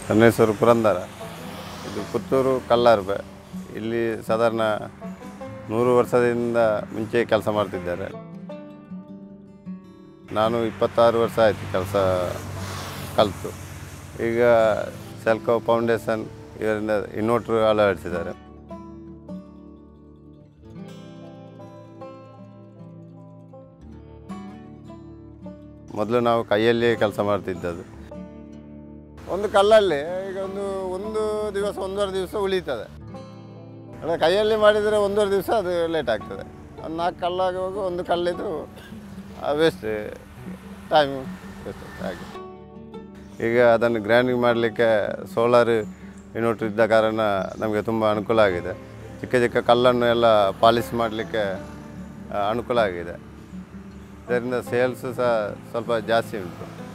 ನನ್ನ ಹೆಸರು ಪುರಂದರ ಇದು ಪುತ್ತೂರು ಕಲ್ಲಾರ್ಬೆ ಇಲ್ಲಿ ಸಾಧಾರಣ ನೂರು ವರ್ಷದಿಂದ ಮುಂಚೆ ಕೆಲಸ ಮಾಡ್ತಿದ್ದಾರೆ ನಾನು ಇಪ್ಪತ್ತಾರು ವರ್ಷ ಆಯಿತು ಕೆಲಸ ಕಲಿತು ಈಗ ಸೆಲ್ಕೋ ಫೌಂಡೇಶನ್ ಇದರಿಂದ ಇನ್ವರ್ಟ್ರ್ ಅಳವಡಿಸಿದ್ದಾರೆ ಮೊದಲು ನಾವು ಕೈಯಲ್ಲಿ ಕೆಲಸ ಮಾಡ್ತಿದ್ದದ್ದು ಒಂದು ಕಲ್ಲಲ್ಲಿ ಈಗ ಒಂದು ಒಂದು ದಿವಸ ಒಂದೂವರೆ ದಿವಸ ಉಳಿತದೆ ಅಂದರೆ ಕೈಯಲ್ಲಿ ಮಾಡಿದರೆ ಒಂದೂವರೆ ದಿವಸ ಅದು ಲೇಟ್ ಆಗ್ತದೆ ಒಂದು ನಾಲ್ಕು ಕಲ್ಲಾಗುವಾಗ ಒಂದು ಕಲ್ಲಿದ್ದು ವೇಸ್ಟ್ ಟೈಮು ವೇಸ್ಟ್ ಹಾಗೆ ಈಗ ಅದನ್ನು ಗ್ರೈಂಡಿಂಗ್ ಮಾಡಲಿಕ್ಕೆ ಸೋಲಾರ್ ಇನ್ವರ್ಟರ್ ಇದ್ದ ಕಾರಣ ನಮಗೆ ತುಂಬ ಅನುಕೂಲ ಆಗಿದೆ ಚಿಕ್ಕ ಚಿಕ್ಕ ಕಲ್ಲನ್ನು ಎಲ್ಲ ಪಾಲಿಶ್ ಮಾಡಲಿಕ್ಕೆ ಅನುಕೂಲ ಆಗಿದೆ ಇದರಿಂದ ಸೇಲ್ಸ್ ಸಹ ಸ್ವಲ್ಪ ಜಾಸ್ತಿ ಉಂಟು